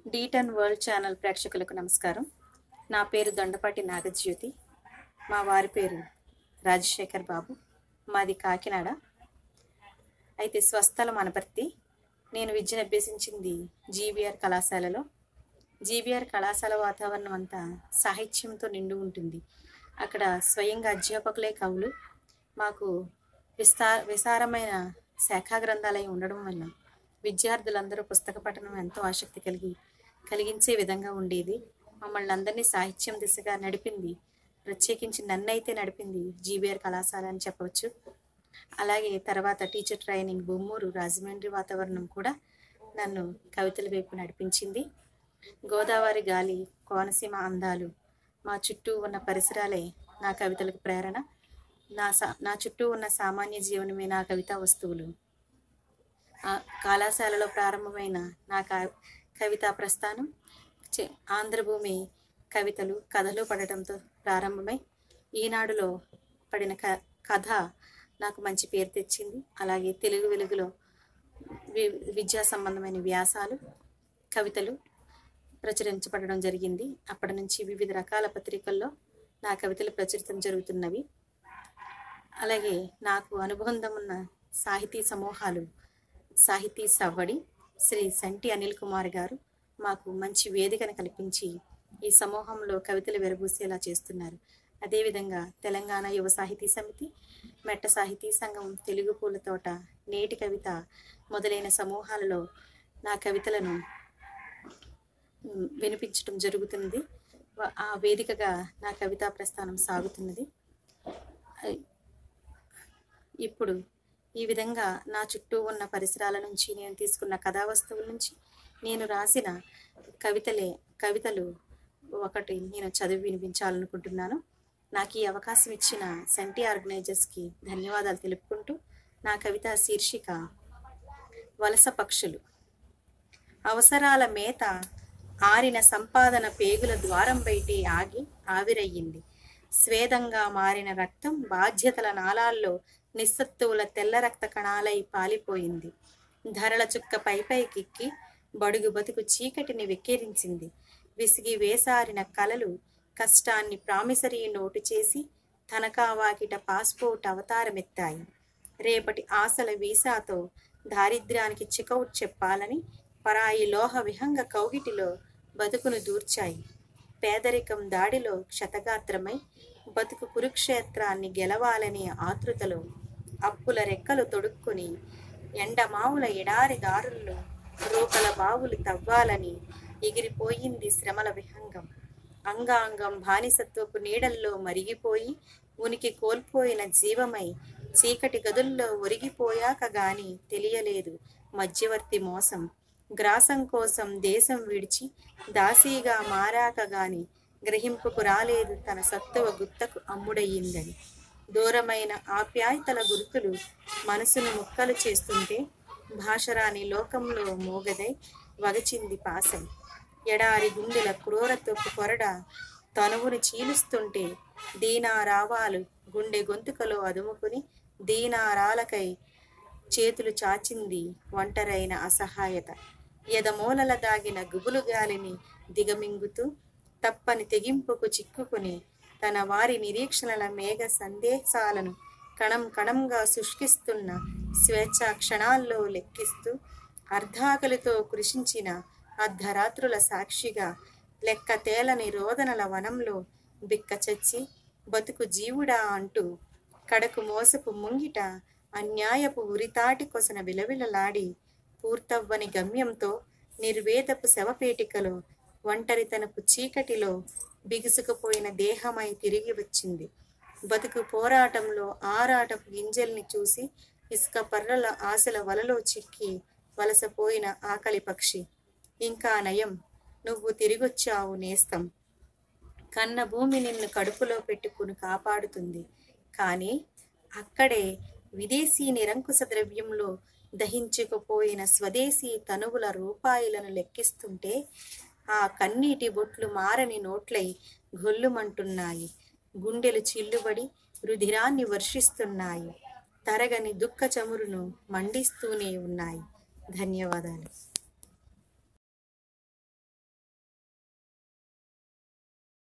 D ten world channel ప్రేక్షకులకు నమస్కారం నా పేరు దొండపాటి నాగజ్యోతి మా వారి పేరు రాజశేఖర్ బాబు మాది కాకినాడ అయితే స్వస్థలం అనపర్తి నేను విద్యను అభ్యసించింది జీవీఆర్ కళాశాలలో జీవీఆర్ కళాశాల వాతావరణం అంతా సాహిత్యంతో నిండి ఉంటుంది అక్కడ స్వయంగా అధ్యాపకులే కవులు మాకు విస్తా విస్తారమైన శాఖా గ్రంథాలయం ఉండడం వల్ల విద్యార్థులందరూ పుస్తక పఠనం ఎంతో ఆసక్తి కలిగి కలిగించే విధంగా ఉండేది మమ్మల్ని అందరినీ సాహిత్యం దిశగా నడిపింది ప్రత్యేకించి నన్నైతే నడిపింది జీబీఆర్ కళాశాల అని చెప్పవచ్చు అలాగే తర్వాత టీచర్ ట్రైనింగ్ బొమ్మూరు రాజమండ్రి వాతావరణం కూడా నన్ను కవితల వైపు నడిపించింది గోదావరి గాలి కోనసీమ అందాలు మా చుట్టూ ఉన్న పరిసరాలే నా కవితలకు ప్రేరణ నా సా నా చుట్టూ ఉన్న సామాన్య జీవనమే నా కవితా వస్తువులు ఆ కళాశాలలో ప్రారంభమైన నా క- కవితా ప్రస్థానం చే- ఆంధ్రభూమి కవితలు కథలు పడటంతో ప్రారంభమై ఈనాడులో పడిన క కథ నాకు మంచి పేరు తెచ్చింది అలాగే తెలుగు వెలుగులో వి విద్యా సంబంధమైన వ్యాసాలు కవితలు ప్రచురించబడడం జరిగింది అప్పటి నుంచి వివిధ రకాల పత్రికల్లో నా కవితలు ప్రచురితం జరుగుతున్నవి అలాగే నాకు అనుబంధం ఉన్న సాహితీ సమూహాలు సాహితీ సవ్వడి శ్రీ సంటి అనిల్ కుమార్ గారు మాకు మంచి వేదికను కల్పించి ఈ సమూహంలో కవితలు వెరబూసేలా చేస్తున్నారు అదేవిధంగా తెలంగాణ యువ సాహితీ సమితి మెట్ట సాహితీ సంఘం తెలుగు పూల తోట నేటి కవిత మొదలైన సమూహాలలో నా కవితలను ఉమ్, వినిపించడం జరుగుతున్నది వ- ఆ వేదికగా నా కవితా ప్రస్థానం సాగుతున్నది ఐ- ఇప్పుడు ఈ విధంగా నా చుట్టూ ఉన్న పరిసరాల నుంచి నేను తీసుకున్న కథా వస్తువుల నుంచి నేను రాసిన కవితలే కవితలు ఒకటి నేను చదివి వినిపించాలనుకుంటున్నాను నాకు ఈ అవకాశం ఇచ్చిన సెంటి ఆర్గనైజర్స్కి ధన్యవాదాలు తెలుపుకుంటూ నా కవిత శీర్షిక వలస పక్షులు అవసరాల మేత ఆరిన సంపాదన పేగుల ద్వారం బయటే ఆగి ఆవిరయ్యింది స్వేదంగా మారిన రక్తం బాధ్యతల నాళాల్లో నిస్సత్తువుల తెల్ల రక్త కణాలై పాలిపోయింది ధరల చుక్క పైపైకెక్కి బడుగు బతుకు చీకటిని వెక్కిరించింది విసిగి వేసారిన కలలు కష్టాన్ని ప్రామిసరీ నోటు చేసి తనఖా వాకిట పాస్పోర్ట్ అవతారమెత్తాయి రేపటి ఆశల వీసాతో దారిద్ర్యానికి చికౌట్ చెప్పాలని పరాయి లోహ విహంగ కౌగిటిలో బతుకును దూర్చాయి పేదరికం దాడిలో క్షతగాత్రమై బతుకు కురుక్షేత్రాన్ని గెలవాలనే ఆతృతలో అప్పుల రెక్కలు తొడుక్కుని ఎండమావుల ఎడారి దారుల్లో రూపల బావులు తవ్వాలని ఎగిరిపోయింది శ్రమల విహంగం అంగాంగం బానిసత్వపు నీడల్లో మరిగిపోయి ఉనికి కోల్పోయిన జీవమై చీకటి గదుల్లో ఒరిగిపోయాక గాని తెలియలేదు మధ్యవర్తి మోసం గ్రాసం కోసం దేశం విడిచి దాసీగా మారాక గాని గ్రహింపుకు రాలేదు తన సత్తువ గుత్తకు అమ్ముడయ్యిందని దూరమైన ఆప్యాయతల గుర్తులు మనసును ముక్కలు చేస్తుంటే భాషరాని లోకంలో మోగదై వగచింది పాసం ఎడారి గుండెల క్రూరత్వపు కొరడ తనువును చీలుస్తుంటే దీనారావాలు గుండె గొంతుకలో అదుముకుని దీనారాలకై చేతులు చాచింది ఒంటరైన అసహాయత ఎదమూలల దాగిన గుబులు గాలిని దిగమింగుతూ తప్పని తెగింపుకు చిక్కుకుని తన వారి నిరీక్షణల మేఘ సందేశాలను కణం కణంగా శుష్కిస్తున్న స్వేచ్ఛా క్షణాల్లో లెక్కిస్తూ అర్ధాకలితో కృషించిన అర్ధరాత్రుల సాక్షిగా లెక్క తేలని రోదనల వనంలో బిక్క చచ్చి బతుకు జీవుడా అంటూ కడకు మోసపు ముంగిట అన్యాయపు ఉరితాటి కొసన విలవిలలాడి పూర్తవ్వని గమ్యంతో నిర్వేదపు శవపేటికలో ఒంటరితనపు చీకటిలో బిగుసుకుపోయిన దేహమై తిరిగి వచ్చింది బతుకు పోరాటంలో ఆరాటపు గింజల్ని చూసి ఇసుక పర్రల ఆశల వలలో చిక్కి వలసపోయిన ఆకలి పక్షి ఇంకా నయం నువ్వు తిరిగొచ్చావు నేస్తం కన్న భూమి నిన్ను కడుపులో పెట్టుకుని కాపాడుతుంది కానీ అక్కడే విదేశీ నిరంకుశ ద్రవ్యంలో దహించుకుపోయిన స్వదేశీ తనువుల రూపాయలను లెక్కిస్తుంటే ఆ కన్నీటి బొట్లు మారని నోట్లై గొల్లుమంటున్నాయి గుండెలు చిల్లుబడి రుధిరాన్ని వర్షిస్తున్నాయి తరగని దుఃఖ చమురును మండిస్తూనే ఉన్నాయి ధన్యవాదాలు